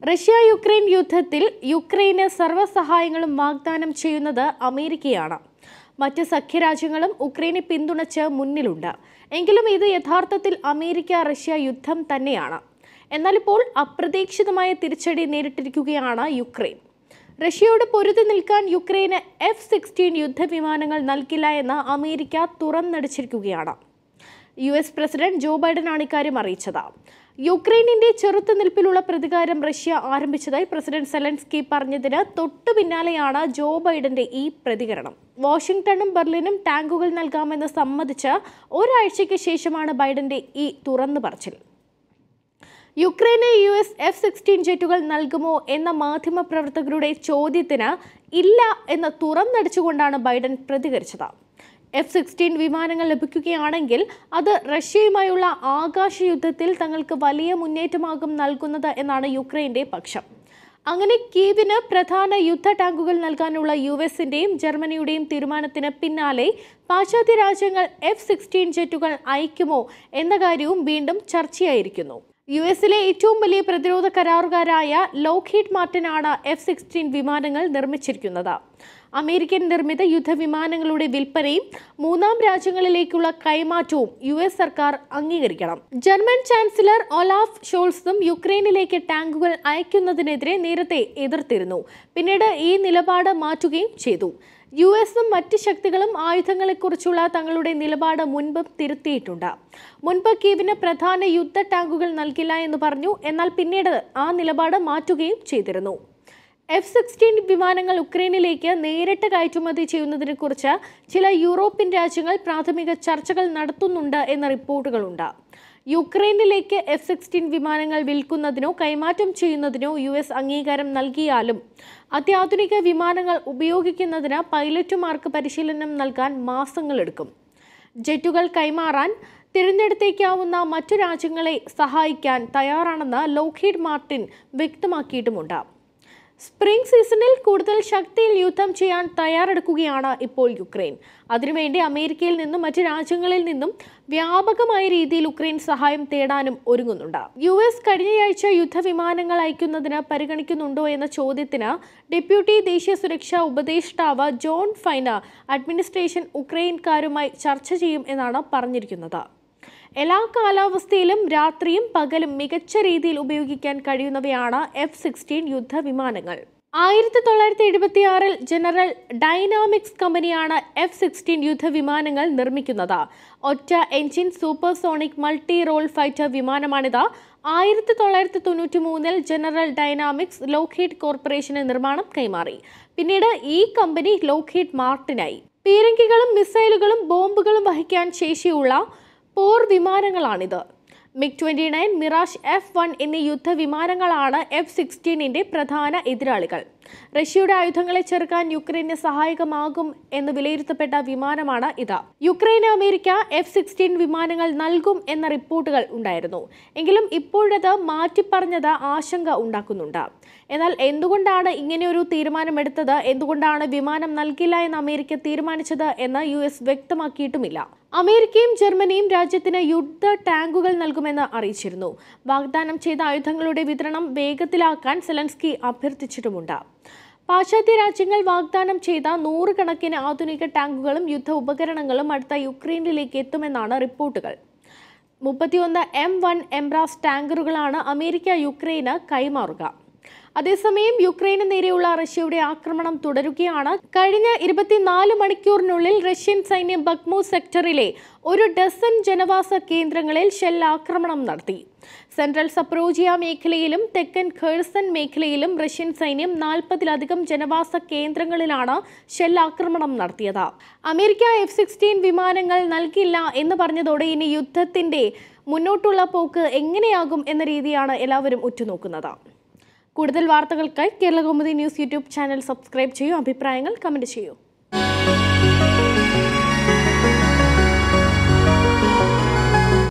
Russia Ukraine യുദ്ധത്തിൽ യുക്രൈന് സർവ്വസഹായങ്ങളും വാഗ്ദാനം ചെയ്യുന്നത് അമേരിക്കയാണ് മറ്റ് സഖ്യരാജ്യങ്ങളും ഉക്രൈനെ പിന്തുണച്ച് മുന്നിലുണ്ട് എങ്കിലും ഇത് യഥാർത്ഥത്തിൽ അമേരിക്ക റഷ്യ യുദ്ധം തന്നെയാണ് എന്നാൽ ഇപ്പോൾ അപ്രതീക്ഷിതമായ തിരിച്ചടി നേരിട്ടിരിക്കുകയാണ് യുക്രൈൻ റഷ്യയോട് പൊരുതി നിൽക്കാൻ യുക്രൈന് എഫ് സിക്സ്റ്റീൻ യുദ്ധവിമാനങ്ങൾ നൽകില്ല എന്ന് അമേരിക്ക തുറന്നടിച്ചിരിക്കുകയാണ് യു എസ് പ്രസിഡന്റ് ജോ ബൈഡനാണ് ഇക്കാര്യം അറിയിച്ചത് യുക്രൈനിന്റെ ചെറുത്തുനിൽപ്പിലുള്ള പ്രതികാരം റഷ്യ ആരംഭിച്ചതായി പ്രസിഡന്റ് സെലൻസ്കി പറഞ്ഞതിന് തൊട്ടു പിന്നാലെയാണ് ജോ ബൈഡന്റെ ഈ പ്രതികരണം വാഷിംഗ്ടണും ബെർലിനും ടാങ്കുകൾ നൽകാമെന്ന് സമ്മതിച്ച് ഒരാഴ്ചയ്ക്ക് ശേഷമാണ് ബൈഡന്റെ ഈ തുറന്നു പറച്ചിൽ യുക്രൈന് യു എസ് എഫ് സിക്സ്റ്റീൻ ജെറ്റുകൾ നൽകുമോ എന്ന മാധ്യമപ്രവർത്തകരുടെ ചോദ്യത്തിന് ഇല്ല എന്ന് തുറന്നടിച്ചുകൊണ്ടാണ് ബൈഡൻ പ്രതികരിച്ചത് എഫ് സിക്സ്റ്റീൻ വിമാനങ്ങൾ ലഭിക്കുകയാണെങ്കിൽ അത് റഷ്യയുമായുള്ള ആകാശ യുദ്ധത്തിൽ തങ്ങൾക്ക് വലിയ മുന്നേറ്റമാകും നൽകുന്നത് എന്നാണ് യുക്രൈന്റെ പക്ഷം അങ്ങനെ കീവിന് പ്രധാന യുദ്ധ ടാങ്കുകൾ നൽകാനുള്ള യു എസിന്റെയും ജർമ്മനിയുടെയും തീരുമാനത്തിന് പിന്നാലെ പാശ്ചാത്യ രാജ്യങ്ങൾ എഫ് സിക്സ്റ്റീൻ ജെറ്റുകൾ അയക്കുമോ എന്ന കാര്യവും വീണ്ടും ചർച്ചയായിരിക്കുന്നു യു എസിലെ ഏറ്റവും വലിയ പ്രതിരോധ കരാറുകാരായ ലോക്ഹീഡ് മാർട്ടിനാണ് എഫ് സിക്സ്റ്റീൻ വിമാനങ്ങൾ നിർമ്മിച്ചിരിക്കുന്നത് അമേരിക്കൻ നിർമ്മിത യുദ്ധവിമാനങ്ങളുടെ വിൽപ്പനയും മൂന്നാം രാജ്യങ്ങളിലേക്കുള്ള കൈമാറ്റവും യു എസ് സർക്കാർ അംഗീകരിക്കണം ജർമ്മൻ ചാൻസലർ ഒലാഫ് ഷോൾസും യുക്രൈനിലേക്ക് ടാങ്കുകൾ അയക്കുന്നതിനെതിരെ നേരത്തെ എതിർത്തിരുന്നു പിന്നീട് ഈ നിലപാട് മാറ്റുകയും ചെയ്തു യു എസും മറ്റ് ശക്തികളും ആയുധങ്ങളെക്കുറിച്ചുള്ള തങ്ങളുടെ നിലപാട് മുൻപ് തിരുത്തിയിട്ടുണ്ട് മുൻപ് കീവിന് പ്രധാന യുദ്ധ ടാങ്കുകൾ നൽകില്ല എന്ന് പറഞ്ഞു എന്നാൽ പിന്നീട് ആ നിലപാട് മാറ്റുകയും ചെയ്തിരുന്നു എഫ് സിക്സ്റ്റീൻ വിമാനങ്ങൾ ഉക്രൈനിലേക്ക് നേരിട്ട് കയറ്റുമതി ചെയ്യുന്നതിനെക്കുറിച്ച് ചില യൂറോപ്യൻ രാജ്യങ്ങൾ പ്രാഥമിക ചർച്ചകൾ നടത്തുന്നുണ്ട് എന്ന റിപ്പോർട്ടുകളുണ്ട് യുക്രൈനിലേക്ക് എഫ് സിക്സ്റ്റീൻ വിമാനങ്ങൾ വിൽക്കുന്നതിനോ കൈമാറ്റം ചെയ്യുന്നതിനോ യു എസ് അംഗീകാരം നൽകിയാലും അത്യാധുനിക വിമാനങ്ങൾ ഉപയോഗിക്കുന്നതിന് പൈലറ്റുമാർക്ക് പരിശീലനം നൽകാൻ മാസങ്ങളെടുക്കും ജെറ്റുകൾ കൈമാറാൻ തിരഞ്ഞെടുത്തേക്കാവുന്ന മറ്റു രാജ്യങ്ങളെ സഹായിക്കാൻ തയ്യാറാണെന്ന് ലോക്ഹീഡ് മാർട്ടിൻ വ്യക്തമാക്കിയിട്ടുമുണ്ട് സ്പ്രിംഗ് സീസണിൽ കൂടുതൽ ശക്തിയിൽ യുദ്ധം ചെയ്യാൻ തയ്യാറെടുക്കുകയാണ് ഇപ്പോൾ യുക്രൈൻ അതിനുവേണ്ടി അമേരിക്കയിൽ നിന്നും മറ്റ് രാജ്യങ്ങളിൽ നിന്നും വ്യാപകമായ രീതിയിൽ ഉക്രൈൻ സഹായം തേടാനും ഒരുങ്ങുന്നുണ്ട് യു എസ് കഴിഞ്ഞയാഴ്ച യുദ്ധവിമാനങ്ങൾ അയക്കുന്നതിന് പരിഗണിക്കുന്നുണ്ടോ എന്ന ചോദ്യത്തിന് ഡെപ്യൂട്ടി ദേശീയ സുരക്ഷാ ഉപദേഷ്ടാവ് ജോൺ ഫൈന അഡ്മിനിസ്ട്രേഷൻ ഉക്രൈൻകാരുമായി ചർച്ച ചെയ്യും എന്നാണ് പറഞ്ഞിരിക്കുന്നത് എല്ലാ കാലാവസ്ഥയിലും രാത്രിയും പകലും മികച്ച രീതിയിൽ ഉപയോഗിക്കാൻ കഴിയുന്നവയാണ് എഫ് സിക്സ്റ്റീൻ യുദ്ധവിമാനങ്ങൾ ആയിരത്തി തൊള്ളായിരത്തി എഴുപത്തി ആറിൽ ജനറൽ ഡൈനാമിക്സ് കമ്പനിയാണ് എഫ് സിക്സ്റ്റീൻ യുദ്ധവിമാനങ്ങൾ നിർമ്മിക്കുന്നത് ഒറ്റ engine supersonic multi role fighter വിമാനമാണിത് ആയിരത്തി തൊള്ളായിരത്തി തൊണ്ണൂറ്റി മൂന്നിൽ ജനറൽ ഡൈനാമിക്സ് ലോക്ഹീഡ് കോർപ്പറേഷന് നിർമ്മാണം കൈമാറി പിന്നീട് ഈ കമ്പനി ലോക്ഹീഡ് മാർട്ടിനായി പീരങ്കികളും മിസൈലുകളും ബോംബുകളും വഹിക്കാൻ ശേഷിയുള്ള പോർ വിമാനങ്ങളാണിത് MiG twenty nine Mirage F one എന്നീ യുദ്ധവിമാനങ്ങളാണ് എഫ് സിക്സ്റ്റീനിന്റെ പ്രധാന എതിരാളികൾ റഷ്യയുടെ ആയുധങ്ങളെ ചെറുക്കാൻ യുക്രൈന് സഹായകമാകും എന്ന് വിലയിരുത്തപ്പെട്ട വിമാനമാണ് ഇത് യുക്രൈന് അമേരിക്ക എഫ് സിക്സ്റ്റീൻ വിമാനങ്ങൾ നൽകും എന്ന റിപ്പോർട്ടുകൾ ഉണ്ടായിരുന്നു എങ്കിലും ഇപ്പോഴത് മാറ്റിപ്പറഞ്ഞത് ആശങ്ക ഉണ്ടാക്കുന്നുണ്ട് എന്നാൽ എന്തുകൊണ്ടാണ് ഇങ്ങനെയൊരു തീരുമാനമെടുത്തത് എന്തുകൊണ്ടാണ് വിമാനം നൽകില്ല എന്ന് അമേരിക്ക തീരുമാനിച്ചത് എന്ന് യു എസ് വ്യക്തമാക്കിയിട്ടുമില്ല അമേരിക്കയും ജർമ്മനിയും രാജ്യത്തിന് യുദ്ധ ടാങ്കുകൾ നൽകുമെന്ന് അറിയിച്ചിരുന്നു വാഗ്ദാനം ചെയ്ത ആയുധങ്ങളുടെ വിതരണം വേഗത്തിലാക്കാൻ സെലൻസ്കി അഭ്യർത്ഥിച്ചിട്ടുമുണ്ട് പാശ്ചാത്യ രാജ്യങ്ങൾ വാഗ്ദാനം ചെയ്ത നൂറുകണക്കിന് ആധുനിക ടാങ്കുകളും യുദ്ധ ഉപകരണങ്ങളും അടുത്ത യുക്രൈനിലേക്ക് എത്തുമെന്നാണ് റിപ്പോർട്ടുകൾ മുപ്പത്തിയൊന്ന് എം വൺ എംബ്രാസ് ടാങ്കറുകളാണ് അമേരിക്ക യുക്രൈന് കൈമാറുക അതേസമയം യുക്രൈന് നേരെയുള്ള റഷ്യയുടെ ആക്രമണം തുടരുകയാണ് കഴിഞ്ഞ ഇരുപത്തിനാല് മണിക്കൂറിനുള്ളിൽ റഷ്യൻ സൈന്യം ബക്മു സെക്ടറിലെ ഒരു ഡസൻ ജനവാസ കേന്ദ്രങ്ങളിൽ ഷെൽ ആക്രമണം നടത്തി സെൻട്രൽ സപ്രോജിയ മേഖലയിലും തെക്കൻ ഖേഴ്സൺ മേഖലയിലും റഷ്യൻ സൈന്യം നാൽപ്പതിലധികം ജനവാസ കേന്ദ്രങ്ങളിലാണ് ഷെൽ ആക്രമണം നടത്തിയത് അമേരിക്ക എഫ് സിക്സ്റ്റീൻ വിമാനങ്ങൾ നൽകില്ല എന്ന് പറഞ്ഞതോടെ ഇനി യുദ്ധത്തിന്റെ മുന്നോട്ടുള്ള പോക്ക് എങ്ങനെയാകും എന്ന രീതിയാണ് എല്ലാവരും ഉറ്റുനോക്കുന്നത് കൂടുതൽ വാർത്തകൾക്കായി Kerala Kaumudi news YouTube channel subscribe ചെയ്യൂ അഭിപ്രായങ്ങൾ കമന്റ് ചെയ്യൂ